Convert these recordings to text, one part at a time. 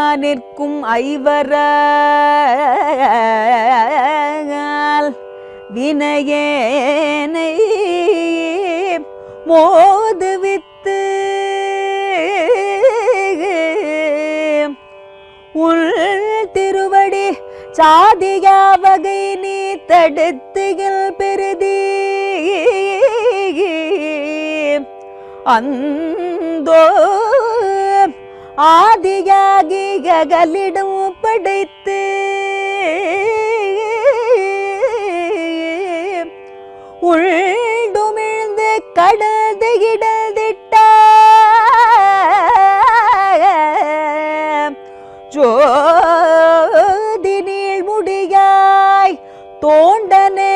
நிற்கும் ஐவரால் வினையேனை மோதுவித்து உள் திருவடி சாதியா வகை நீ தடுத்துகில் பெருதி அந்தோ ஆதியாகி அகலிடம் படைத்து உள்டுமிழ்ந்து கடந்து இடந்திட்ட ஜோதி நீள் முடியாய் தோண்டனே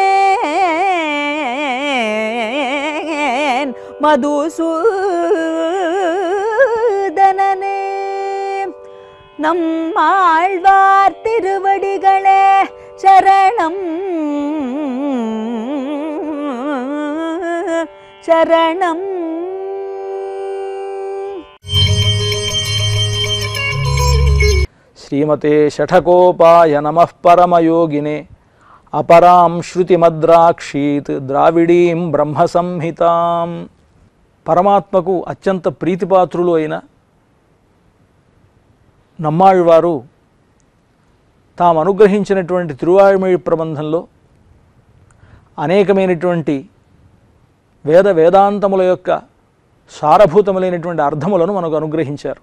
மதுசூதனனே நம்மாழ்வார் திருவடிகளே சரணம் சரணம் శ్రీమతే షఠకోపాయ నమ పరమయోగినే అపరాం శృతిమద్రాక్షీత్ ద్రావిడీం బ్రహ్మ సంహితాం పరమాత్మకు అత్యంత ప్రీతిపాత్రులు అయిన నమ్మాళ్వారు తాము అనుగ్రహించినటువంటి తిరువాయుమొഴി ప్రబంధంలో అనేకమైనటువంటి వేద వేదాంతముల యొక్క సారభూతములైనటువంటి అర్థములను మనకు అనుగ్రహించారు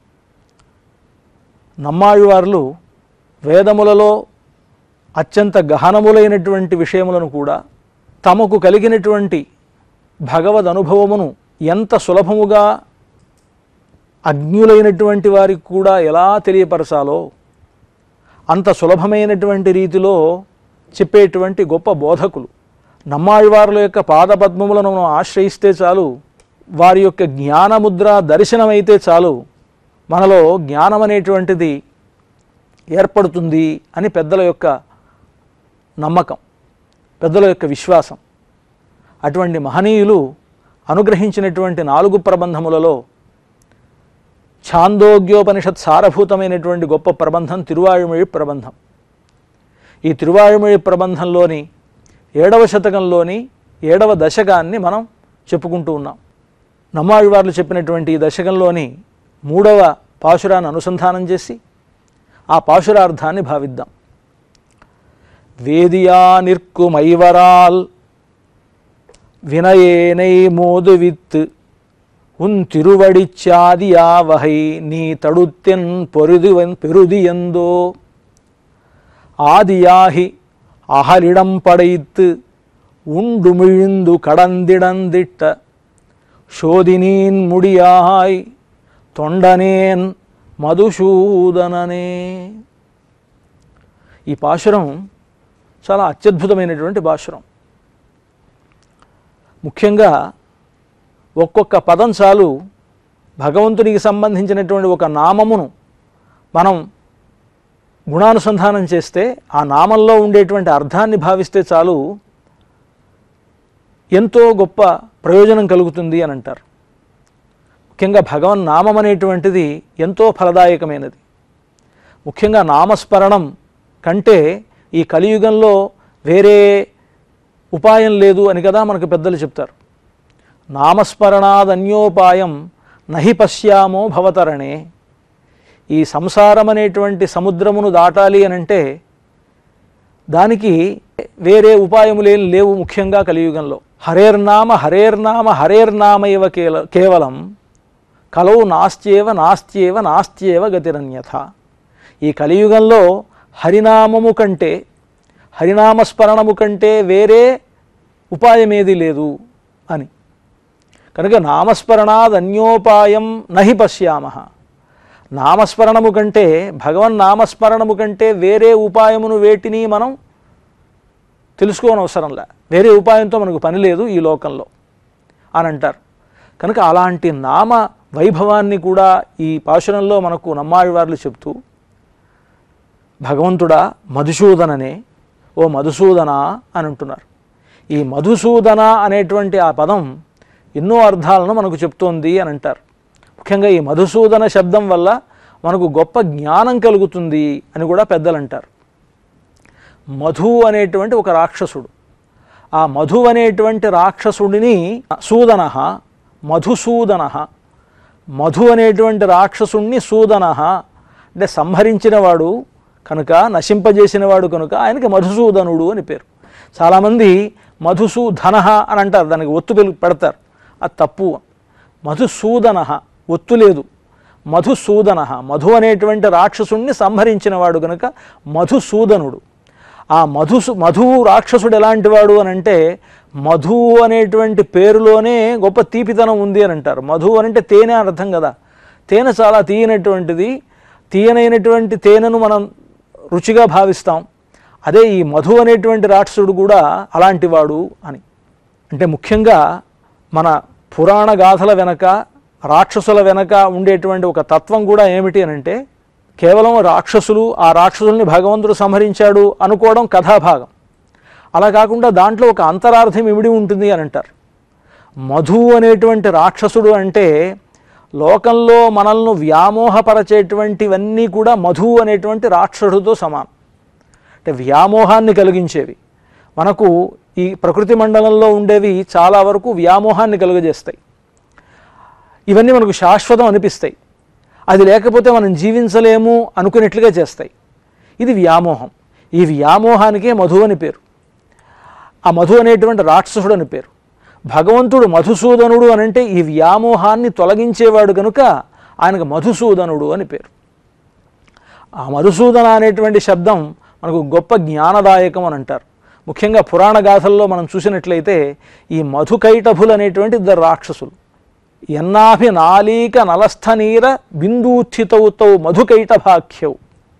నమ్మాళ్వార్లు వేదములలో అత్యంత గహనములైనటువంటి విషయములను కూడా తమకు కలిగినటువంటి భగవద్ అనుభవమును ఎంత సులభముగా అజ్ఞులైనటువంటి వారికి కూడా ఎలా తెలియపరచాలో అంత సులభమైనటువంటి రీతిలో చెప్పేటువంటి గొప్ప బోధకులు నమ్మాళ్వారుల యొక్క పాదపద్మములను మనం ఆశ్రయిస్తే చాలు వారి యొక్క జ్ఞానముద్ర దర్శనమైతే చాలు మనలో జ్ఞానం అనేటువంటిది ఏర్పడుతుంది అని పెద్దల యొక్క నమ్మకం పెద్దల యొక్క విశ్వాసం అటువంటి మహనీయులు అనుగ్రహించినటువంటి నాలుగు ప్రబంధములలో ఛాందోగ్యోపనిషత్ సారభూతమైనటువంటి గొప్ప ప్రబంధం తిరువాయుమొഴి ప్రబంధం ఈ తిరువాయుమొഴి ప్రబంధంలోని ఏడవ శతకంలోని ఏడవ దశకాన్ని మనం చెప్పుకుంటూ ఉన్నాం నమ్మాళ్వార్లు చెప్పినటువంటి ఈ దశకంలోని మూడవ పాశురాన్ని అనుసంధానం చేసి ఆ పాశురార్థాన్ని భావిద్దాం వేదియా நிற்குமைவரால் வினையேனை மோதுவித்து உன் திருவடிச்சாதியா வகை நீ தடுத்தென் பொருதுவன் பெருதியந்தோ ஆதியாகி அகலிடம் படைத்து உண்டுமிழ்ந்து கடந்திடந்திட்ட சோதினீன் முடியாய் తొండనేన్ మధుసూదననే ఈ పాశురం చాలా అత్యద్భుతమైనటువంటి పాశురం ముఖ్యంగా ఒక్కొక్క పదం చాలు భగవంతునికి సంబంధించినటువంటి ఒక నామమును మనం గుణానుసంధానం చేస్తే ఆ నామంలో ఉండేటువంటి అర్థాన్ని భావిస్తే చాలు ఎంతో గొప్ప ప్రయోజనం కలుగుతుంది అని అంటారు ముఖ్యంగా భగవన్ నామం అనేటువంటిది ఎంతో ఫలదాయకమైనది ముఖ్యంగా నామస్మరణం కంటే ఈ కలియుగంలో వేరే ఉపాయం లేదు అని కదా మనకు పెద్దలు చెప్తారు నామస్మరణాదన్యోపాయం నహి పశ్యామో భవతరణే ఈ సంసారం అనేటువంటి సముద్రమును దాటాలి అని అంటే దానికి వేరే ఉపాయములేం లేవు ముఖ్యంగా కలియుగంలో హరేర్నామ హరేర్నామ హరేర్నామ ఇవ కేల కేవలం కలౌ నాస్త్యేవ నాస్త్యేవ నాస్త్యేవ గతిరన్యథ ఈ కలియుగంలో హరినామము కంటే హరినామస్మరణము కంటే వేరే ఉపాయమేది లేదు అని కనుక నామస్మరణాద్ అన్యోపాయం నహి పశ్యామ నామస్మరణము కంటే భగవన్ నామస్మరణము కంటే వేరే ఉపాయమును వేటిని మనం తెలుసుకోనవసరంలే వేరే ఉపాయంతో మనకు పని లేదు ఈ లోకంలో అని అంటారు కనుక అలాంటి నామ వైభవాన్ని కూడా ఈ పాశురంలో మనకు నమ్మాళ్ళవార్లు చెప్తూ భగవంతుడా మధుసూదననే ఓ మధుసూదన అని అంటున్నారు ఈ మధుసూదన అనేటువంటి ఆ పదం ఎన్నో అర్థాలను మనకు చెప్తోంది అని అంటారు ముఖ్యంగా ఈ మధుసూదన శబ్దం వల్ల మనకు గొప్ప జ్ఞానం కలుగుతుంది అని కూడా పెద్దలు అంటారు మధు అనేటువంటి ఒక రాక్షసుడు ఆ మధు అనేటువంటి రాక్షసుడిని సూదన మధుసూదన మధు అనేటువంటి రాక్షసుణ్ణి సూదన అంటే సంహరించినవాడు కనుక నశింపజేసినవాడు కనుక ఆయనకి మధుసూదనుడు అని పేరు చాలామంది మధుసూధన అని అంటారు దానికి ఒత్తు పెలు పెడతారు అది తప్పు మధుసూదన ఒత్తు లేదు మధుసూదన మధు అనేటువంటి రాక్షసుణ్ణి సంహరించినవాడు కనుక మధుసూదనుడు ఆ మధు మధువు రాక్షసుడు ఎలాంటి వాడు అని అంటే మధు అనేటువంటి పేరులోనే గొప్ప తీపితనం ఉంది అని అంటారు మధు అని అంటే తేనె అని అర్థం కదా తేనె చాలా తీయనటువంటిది తీయనైనటువంటి తేనెను మనం రుచిగా భావిస్తాం అదే ఈ మధు అనేటువంటి రాక్షసుడు కూడా అలాంటివాడు అని అంటే ముఖ్యంగా మన పురాణ గాథల వెనక రాక్షసుల వెనక ఉండేటువంటి ఒక తత్వం కూడా ఏమిటి అని అంటే కేవలం రాక్షసులు ఆ రాక్షసుల్ని భగవంతుడు సంహరించాడు అనుకోవడం కథాభాగం అలా కాకుండా దాంట్లో ఒక అంతరార్థం ఇమిడి ఉంటుంది అని అంటారు మధు అనేటువంటి రాక్షసుడు అంటే లోకంలో మనల్ని వ్యామోహపరచేటువంటివన్నీ కూడా మధు అనేటువంటి రాక్షసుడితో సమానం అంటే వ్యామోహాన్ని కలిగించేవి మనకు ఈ ప్రకృతి మండలంలో ఉండేవి చాలా వరకు వ్యామోహాన్ని కలుగజేస్తాయి ఇవన్నీ మనకు శాశ్వతం అనిపిస్తాయి అది లేకపోతే మనం జీవించలేము అనుకునేట్లుగా చేస్తాయి ఇది వ్యామోహం ఈ వ్యామోహానికే మధు అని పేరు ఆ మధు అనేటువంటి రాక్షసుడు అని పేరు భగవంతుడు మధుసూదనుడు అని అంటే ఈ వ్యామోహాన్ని తొలగించేవాడు కనుక ఆయనకు మధుసూదనుడు అని పేరు ఆ మధుసూదన అనేటువంటి శబ్దం మనకు గొప్ప జ్ఞానదాయకం అని అంటారు ముఖ్యంగా పురాణ గాథల్లో మనం చూసినట్లయితే ఈ మధుకైటభులు అనేటువంటి ఇద్దరు రాక్షసులు ఎన్నాభి నాలీక నలస్థనీర బిందూత్థితౌతౌ మధుకైటభాఖ్యౌ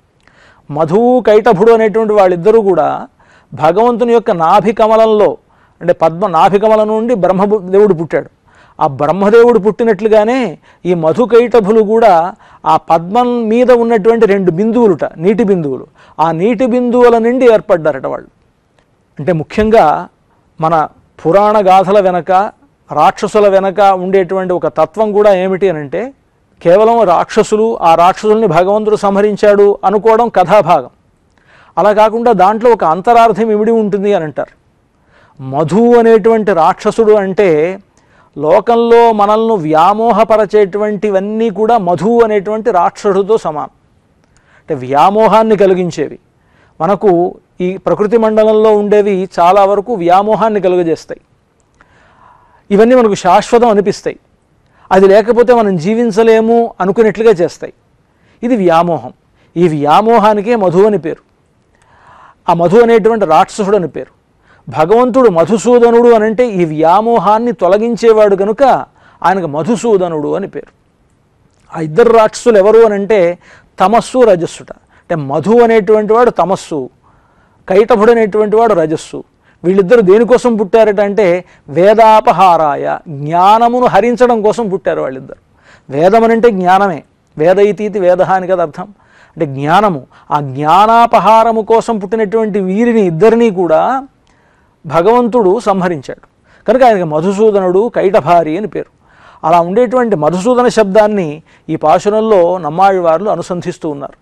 మధు కైటభుడు అనేటువంటి వాళ్ళిద్దరూ కూడా భగవంతుని యొక్క నాభి కమలంలో అంటే పద్మ నాభి కమలం నుండి బ్రహ్మదేవుడు పుట్టాడు ఆ బ్రహ్మదేవుడు పుట్టినట్లుగానే ఈ మధు కైటభులు కూడా ఆ పద్మం మీద ఉన్నటువంటి రెండు బిందువులుట నీటి బిందువులు ఆ నీటి బిందువుల నుండి ఏర్పడ్డారట వాళ్ళు అంటే ముఖ్యంగా మన పురాణ గాథల వెనక రాక్షసుల వెనక ఉండేటువంటి ఒక తత్వం కూడా ఏమిటి అని అంటే కేవలం రాక్షసులు ఆ రాక్షసుల్ని భగవంతుడు సంహరించాడు అనుకోవడం కథాభాగం అలా కాకుండా దాంట్లో ఒక అంతరార్థం ఇమిడి ఉంటుంది అని అంటారు మధు అనేటువంటి రాక్షసుడు అంటే లోకంలో మనల్ని వ్యామోహపరచేటువంటివన్నీ కూడా మధు అనేటువంటి రాక్షసుడితో సమానం అంటే వ్యామోహాన్ని కలిగించేవి మనకు ఈ ప్రకృతి మండలంలో ఉండేవి చాలా వరకు వ్యామోహాన్ని కలుగజేస్తాయి ఇవన్నీ మనకు శాశ్వతం అనిపిస్తాయి అది లేకపోతే మనం జీవించలేము అనుకునేట్లుగా చేస్తాయి ఇది వ్యామోహం ఈ వ్యామోహానికే మధు అని పేరు ఆ మధు అనేటువంటి రాక్షసుడు అని పేరు భగవంతుడు మధుసూదనుడు అని అంటే ఈ వ్యామోహాన్ని తొలగించేవాడు కనుక ఆయనకు మధుసూదనుడు అని పేరు ఆ ఇద్దరు రాక్షసులు ఎవరు అని అంటే తమస్సు రజస్సుట అంటే మధు అనేటువంటి వాడు తమస్సు కైటభుడు అనేటువంటి వాడు రజస్సు వీళ్ళిద్దరు దేనికోసం పుట్టారట అంటే వేదాపహారాయ జ్ఞానమును హరించడం కోసం పుట్టారు వాళ్ళిద్దరు వేదం అని అంటే జ్ఞానమే వేద ఇతీతి వేద అని కదా అర్థం అంటే జ్ఞానము ఆ జ్ఞానాపహారము కోసం పుట్టినటువంటి వీరిని ఇద్దరినీ కూడా భగవంతుడు సంహరించాడు కనుక ఆయనకి మధుసూదనుడు కైటభారి అని పేరు అలా ఉండేటువంటి మధుసూదన శబ్దాన్ని ఈ పాశురంలో నమ్మాళ్ళవార్లు అనుసంధిస్తూ ఉన్నారు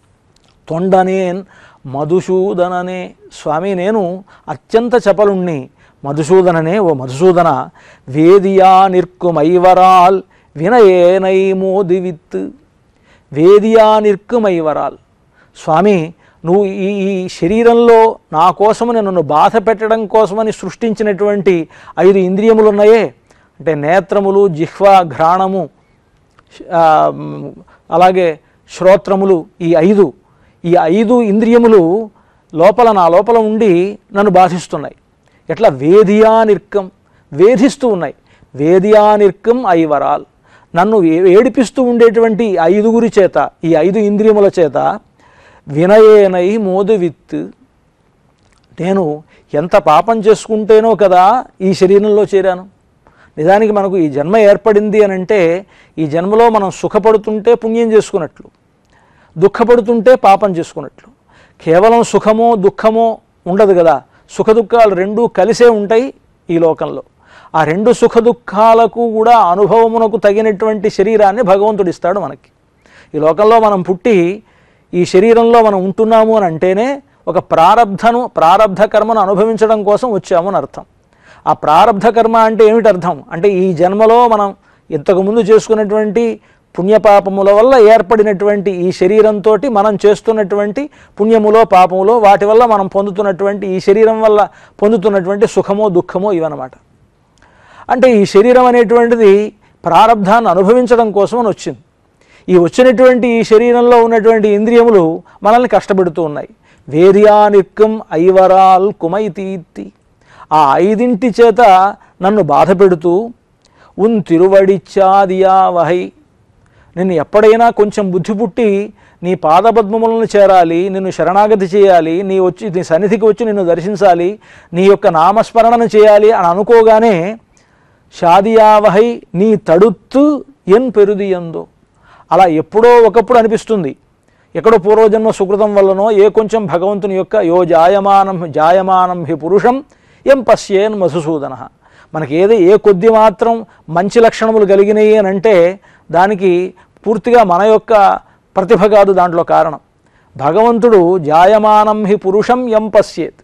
తొండనేన్ మధుసూదననే స్వామి నేను అత్యంత చపలుణ్ణి మధుసూదననే ఓ మధుసూదన వేదియా నిర్కుమైవరాల్ వినయేనై మోదివిత్ వేదియా నిర్కుమైవరాల్ స్వామి నువ్వు ఈ ఈ శరీరంలో నా కోసమని నన్ను బాధ పెట్టడం కోసమని సృష్టించినటువంటి ఐదు ఇంద్రియములు ఉన్నాయే అంటే నేత్రములు జిహ్వ ఘ్రాణము ఆ, మ్, అలాగే శ్రోత్రములు ఈ ఐదు ఈ ఐదు ఇంద్రియములు లోపల నా లోపల ఉండి నన్ను బాధిస్తున్నాయి ఎట్లా వేదియా నిర్కం వేధిస్తూ ఉన్నాయి వేదియా నిర్కం ఐవరాల్ నన్ను ఏ- ఏడిపిస్తూ ఉండేటువంటి ఈ ఐదుగురి చేత ఈ ఐదు ఇంద్రియముల చేత వినయేనై మోదువిత్ నేను ఎంత పాపం చేసుకుంటేనో కదా ఈ శరీరంలో చేరాను నిజానికి మనకు ఈ జన్మ ఏర్పడింది అని అంటే ఈ జన్మలో మనం సుఖపడుతుంటే పుణ్యం చేసుకున్నట్లు దుఃఖపడుతుంటే పాపం చేసుకున్నట్లు కేవలం సుఖమో దుఃఖమో ఉండదు కదా సుఖ దుఃఖాలు రెండూ కలిసే ఉంటాయి ఈ లోకంలో ఆ రెండు సుఖ దుఃఖాలకు కూడా అనుభవమునకు తగినటువంటి శరీరాన్ని భగవంతుడు ఇస్తాడు మనకి ఈ లోకంలో మనం పుట్టి ఈ శరీరంలో మనం ఉంటున్నాము అని అంటేనే ఒక ప్రారబ్ధను ప్రారబ్ధ కర్మను అనుభవించడం కోసం వచ్చాము అని అర్థం ఆ ప్రారబ్ధ కర్మ అంటే ఏమిటి అర్థం అంటే ఈ జన్మలో మనం ఇంతకుముందు చేసుకున్నటువంటి పుణ్యపాపముల వల్ల ఏర్పడినటువంటి ఈ శరీరంతో మనం చేస్తున్నటువంటి పుణ్యములో పాపములో వాటి వల్ల మనం పొందుతున్నటువంటి ఈ శరీరం వల్ల పొందుతున్నటువంటి సుఖమో దుఃఖమో ఇవన్నమాట అంటే ఈ శరీరం అనేటువంటిది ప్రారంధాన్ని అనుభవించడం కోసం అని వచ్చింది ఈ వచ్చినటువంటి ఈ శరీరంలో ఉన్నటువంటి ఇంద్రియములు మనల్ని కష్టపెడుతూ ఉన్నాయి వేర్యానిక్కం ఐవరాల్ కుమైతీత్తి ఆ ఐదింటి చేత నన్ను బాధ పెడుతూ ఉన్ తిరువడిచ్చాదియా వహై నిన్ను ఎప్పుడైనా కొంచెం బుద్ధి పుట్టి నీ పాదపద్మములను చేరాలి నిన్ను శరణాగతి చేయాలి నీ వచ్చి నీ సన్నిధికి వచ్చి నిన్ను దర్శించాలి నీ యొక్క నామస్మరణను చేయాలి అని అనుకోగానే షాదియావహై నీ తడుత్తు ఎన్ పెరుదియందో అలా ఎప్పుడో ఒకప్పుడు అనిపిస్తుంది ఎక్కడో పూర్వజన్మ సుకృతం వల్లనో ఏ కొంచెం భగవంతుని యొక్క యో జాయమానం జాయమానం హి పురుషం ఎం పశ్యేన్ మధుసూదన మనకి ఏది ఏ కొద్ది మాత్రం మంచి లక్షణములు కలిగినాయి అని అంటే దానికి పూర్తిగా మన యొక్క ప్రతిభ కాదు దాంట్లో కారణం భగవంతుడు జాయమానం హి పురుషం ఎం పశ్యేత్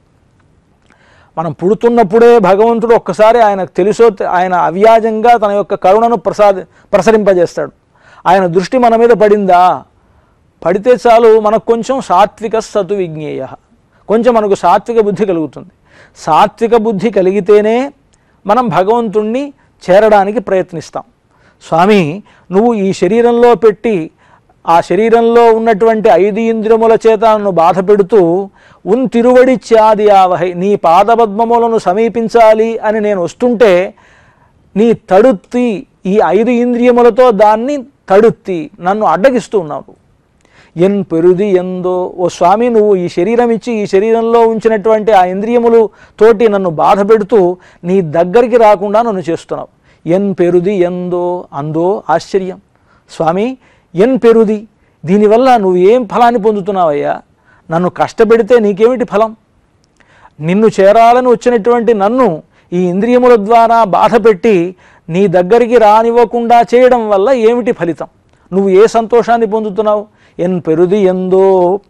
మనం పుడుతున్నప్పుడే భగవంతుడు ఒక్కసారి ఆయనకు తెలుసో ఆయన అవ్యాజంగా తన యొక్క కరుణను ప్రసాద ప్రసరింపజేస్తాడు ఆయన దృష్టి మన మీద పడిందా పడితే చాలు మనకు కొంచెం సాత్విక సతు విజ్ఞేయ కొంచెం మనకు సాత్విక బుద్ధి కలుగుతుంది సాత్విక బుద్ధి కలిగితేనే మనం భగవంతుణ్ణి చేరడానికి ప్రయత్నిస్తాం స్వామి నువ్వు ఈ శరీరంలో పెట్టి ఆ శరీరంలో ఉన్నటువంటి ఐదు ఇంద్రియముల చేత నన్ను బాధ పెడుతూ ఉన్ తిరువడి త్యాది ఆవహై నీ పాదపద్మములను సమీపించాలి అని నేను వస్తుంటే నీ తడుత్తి ఈ ఐదు ఇంద్రియములతో దాన్ని తడుత్తి నన్ను అడ్డగిస్తూ ఉన్నావు ఎన్ పెరుది ఎందో ఓ స్వామి నువ్వు ఈ శరీరం ఇచ్చి ఈ శరీరంలో ఉంచినటువంటి ఆ ఇంద్రియములు తోటి నన్ను బాధ పెడుతూ నీ దగ్గరికి రాకుండా నన్ను చేస్తున్నావు ఎన్ పెరుది ఎందో అందో ఆశ్చర్యం స్వామి ఎన్ పెరుది దీనివల్ల నువ్వు ఏం ఫలాన్ని పొందుతున్నావయ్యా నన్ను కష్టపెడితే నీకేమిటి ఫలం నిన్ను చేరాలని వచ్చినటువంటి నన్ను ఈ ఇంద్రియముల ద్వారా బాధ పెట్టి నీ దగ్గరికి రానివ్వకుండా చేయడం వల్ల ఏమిటి ఫలితం నువ్వు ఏ సంతోషాన్ని పొందుతున్నావు ఎన్ పెరుది ఎందో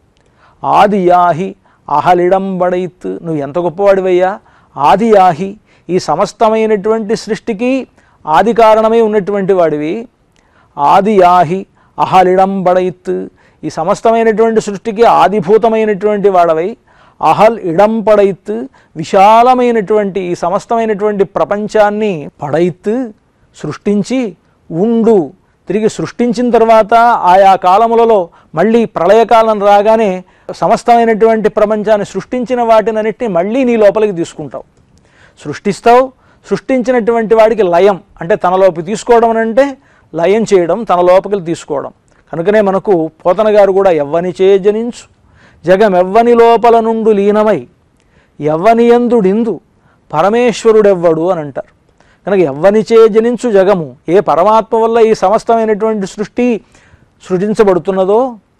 ఆది యాహి అహలిడంబడైత్ నువ్వు ఎంత గొప్పవాడివయ్యా ఆది యాహి ఈ సమస్తమైనటువంటి సృష్టికి ఆది కారణమై ఉన్నటువంటి వాడివి ఆది యాహి అహలిడంబడైత్ ఈ సమస్తమైనటువంటి సృష్టికి ఆదిభూతమైనటువంటి వాడవై అహల్ ఇడంపడైత్ విశాలమైనటువంటి ఈ సమస్తమైనటువంటి ప్రపంచాన్ని పడైత్ సృష్టించి ఉండు తిరిగి సృష్టించిన తర్వాత ఆయా కాలములలో మళ్ళీ ప్రళయకాలం రాగానే సమస్తమైనటువంటి ప్రపంచాన్ని సృష్టించిన వాటినన్నిటిని మళ్ళీ నీ లోపలికి తీసుకుంటావు సృష్టిస్తావు సృష్టించినటువంటి వాడికి లయం అంటే తనలోకి తీసుకోవడం అని అంటే లయం చేయడం తన లోపలికి తీసుకోవడం కనుకనే మనకు పోతన గారు కూడా ఎవ్వని చే జనించు జగమెవ్వని లోపల నుండు లీనమై ఎవ్వని ఎందుడిందు పరమేశ్వరుడెవ్వడు అని అంటారు కనుక ఎవ్వనిచే జనించు జగము ఏ పరమాత్మ వల్ల ఈ సమస్తమైనటువంటి సృష్టి సృజించబడుతున్నదో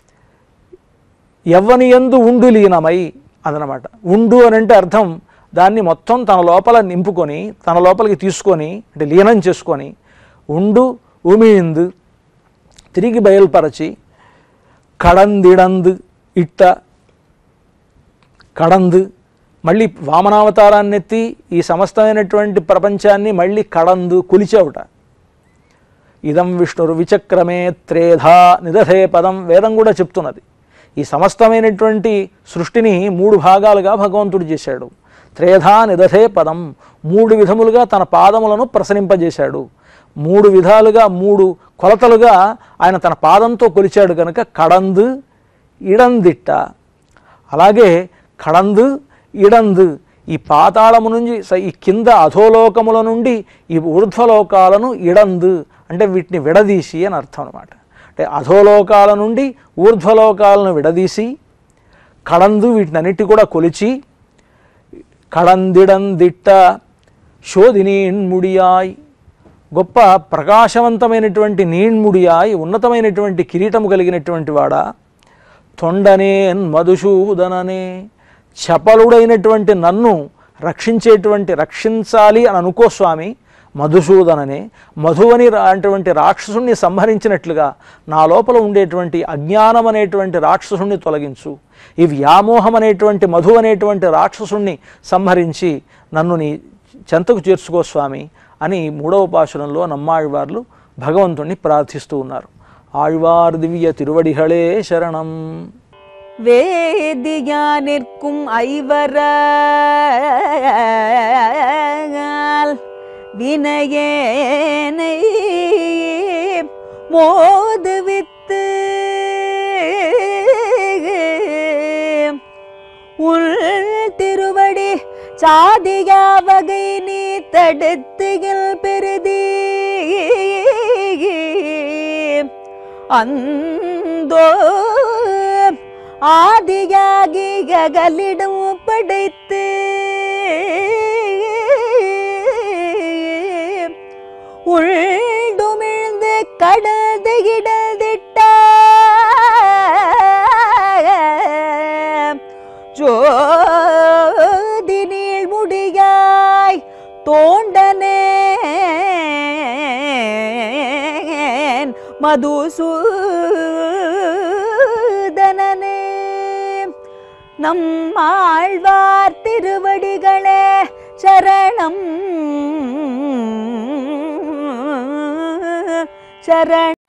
ఎవ్వని ఎందు ఉండు లీనమై అదనమాట ఉండు అని అంటే అర్థం దాన్ని మొత్తం తన లోపల నింపుకొని తన లోపలికి తీసుకొని అంటే లీనం చేసుకొని ఉండు ఉమిందు తిరిగి బయలుపరచి కడందిడందు ఇట్ట కడందు మళ్ళీ వామనావతారాన్ని ఎత్తి ఈ సమస్తమైనటువంటి ప్రపంచాన్ని మళ్ళీ కడందు కొలిచావుట ఇదం విష్ణురు విచక్రమే త్రేధా నిదధే పదం వేదం కూడా చెప్తున్నది ఈ సమస్తమైనటువంటి సృష్టిని మూడు భాగాలుగా భగవంతుడు చేశాడు త్రేధా నిదధే పదం మూడు విధములుగా తన పాదములను ప్రసరింపజేశాడు మూడు విధాలుగా మూడు కొలతలుగా ఆయన తన పాదంతో కొలిచాడు కనుక కడందు ఇడందిట్ట అలాగే కడందు ఇడందు ఈ పాతాళము నుంచి స- ఈ కింద అధోలోకముల నుండి ఈ ఊర్ధ్వలోకాలను ఇడందు అంటే వీటిని విడదీసి అని అర్థం అనమాట అంటే అధోలోకాల నుండి ఊర్ధ్వలోకాలను విడదీసి కడందు వీటినన్నిటి కూడా కొలిచి కడందిడందిట్ట శోధినీన్ముడియాయ్ గొప్ప ప్రకాశవంతమైనటువంటి నీణ్ముడియాయ్ ఉన్నతమైనటువంటి కిరీటము కలిగినటువంటి వాడా తొండనేన్ మధుసూదననే చపలుడైనటువంటి నన్ను రక్షించేటువంటి రక్షించాలి అని అనుకో స్వామి మధుసూదననే మధువని రా- అటువంటి రాక్షసుణ్ణి సంహరించినట్లుగా నా లోపల ఉండేటువంటి అజ్ఞానం అనేటువంటి రాక్షసుణ్ణి తొలగించు ఈ వ్యామోహం అనేటువంటి మధు అనేటువంటి రాక్షసుణ్ణి సంహరించి నన్ను నీ చెంతకు చేర్చుకో స్వామి అని మూడవ పాశురంలో నమ్మాళ్వార్లు భగవంతుణ్ణి ప్రార్థిస్తూ ఉన్నారు ఆళ్వార్ దివ్య తిరువడిహళే శరణం வேதியா நிற்கும் ஐவரால் வினையேனை மோதுவித்து உள் திருவடி சாதியா வகை நீ தடுத்துகில் பெருதி அந்தோ ஆதியாகி ககலிடம் படைத்து உள்டுமிழ்ந்து கடந்து இடந்திட்ட ஜோதி நீள் முடியாய் தோண்டனேன் மதுசூதனனே நம்மாழ்வார் திருவடிகளே சரணம் சரண